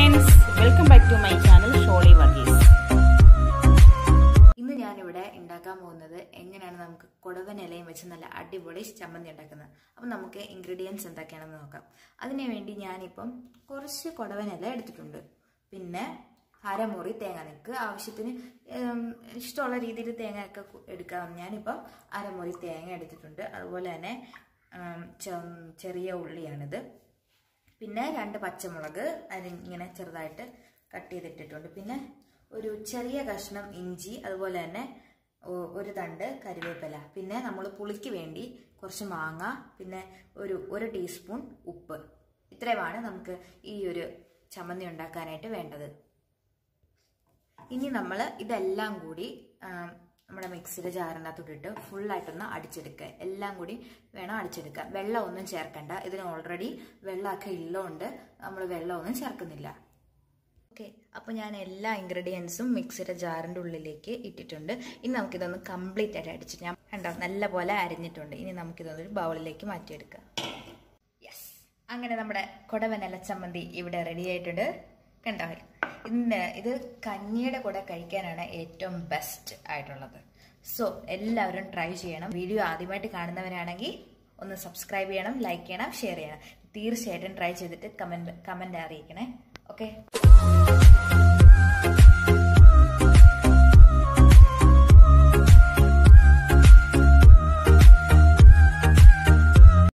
friends welcome back to my channel Sholy Varghese ഇന്ന് ഞാനിവിടെ ഉണ്ടാക്കാൻ പോകുന്നത് എങ്ങനെയാണ് നമുക്ക് കുടവൻ ഇലയും വെച്ച് നല്ല അടിപൊളി ചമ്മന്തി ഉണ്ടാക്കുന്നത് അപ്പം നമുക്ക് ഇൻഗ്രീഡിയൻസ് എന്തൊക്കെയാണെന്ന് നോക്കാം അതിനു വേണ്ടി ഞാനിപ്പം കുറച്ച് കുടവൻ ഇല എടുത്തിട്ടുണ്ട് പിന്നെ അരമുറി തേങ്ങ നിങ്ങൾക്ക് ആവശ്യത്തിന് ഉം, ഇഷ്ടമുള്ള രീതിയിൽ തേങ്ങ ഒക്കെ കു- എടുക്കാം ഞാനിപ്പം അരമുറി തേങ്ങ എടുത്തിട്ടുണ്ട് അതുപോലെ തന്നെ ഉം, ചെ- ചെറിയ ഉള്ളിയാണിത് പിന്നെ രണ്ട് പച്ചമുളക് അരി ഇങ്ങനെ ചെറുതായിട്ട് കട്ട് ചെയ്തിട്ടിട്ടുണ്ട് പിന്നെ ഒരു ചെറിയ കഷ്ണം ഇഞ്ചി അതുപോലെ തന്നെ ഒ- ഒരു തണ്ട് കരിവേപ്പില പിന്നെ നമ്മൾ പുളിക്ക് വേണ്ടി കുറച്ച് മാങ്ങ പിന്നെ ഒരു ഒരു ടീസ്പൂൺ ഉപ്പ് ഇത്രയുമാണ് നമുക്ക് ഈ ഒരു ചമ്മന്തി ഉണ്ടാക്കാനായിട്ട് വേണ്ടത് ഇനി നമ്മൾ ഇതെല്ലാം കൂടി ആ, നമ്മുടെ മിക്സിയുടെ ജാറിനകത്തോട്ടിട്ട് ഫുള്ളായിട്ടൊന്ന് അടിച്ചെടുക്കുക എല്ലാം കൂടി വേണം അടിച്ചെടുക്കുക വെള്ളം ഒന്നും ചേർക്കണ്ട ഇതിന് ഓൾറെഡി വെള്ളമൊക്കെ ഉള്ളതുകൊണ്ട് നമ്മൾ വെള്ളമൊന്നും ചേർക്കുന്നില്ല ഓക്കെ അപ്പോൾ ഞാൻ എല്ലാ ഇൻഗ്രീഡിയൻസും മിക്സിയുടെ ജാറിൻ്റെ ഉള്ളിലേക്ക് ഇട്ടിട്ടുണ്ട് ഇനി നമുക്കിതൊന്ന് കംപ്ലീറ്റ് ആയിട്ട് അടിച്ചിട്ട് ഞാൻ കണ്ടോ നല്ല പോലെ അരിഞ്ഞിട്ടുണ്ട് ഇനി നമുക്കിതൊന്നൊരു ബൗളിലേക്ക് മാറ്റിയെടുക്കാം യെസ് അങ്ങനെ നമ്മുടെ കൊടവനല ചമ്മന്തി ഇവിടെ റെഡി ആയിട്ടുണ്ട് കണ്ടോ ഇന്ന് ഇത് കഞ്ഞിയുടെ കൂടെ കഴിക്കാനാണ് ഏറ്റവും ബെസ്റ്റ് ആയിട്ടുള്ളത് സോ എല്ലാവരും ട്രൈ ചെയ്യണം വീഡിയോ ആദ്യമായിട്ട് കാണുന്നവരാണെങ്കിൽ ഒന്ന് സബ്സ്ക്രൈബ് ചെയ്യണം ലൈക്ക് ചെയ്യണം ഷെയർ ചെയ്യണം തീർച്ചയായിട്ടും ട്രൈ ചെയ്തിട്ട് കമൻറ്റ് കമൻറ്റ് അറിയിക്കണേ ഓക്കെ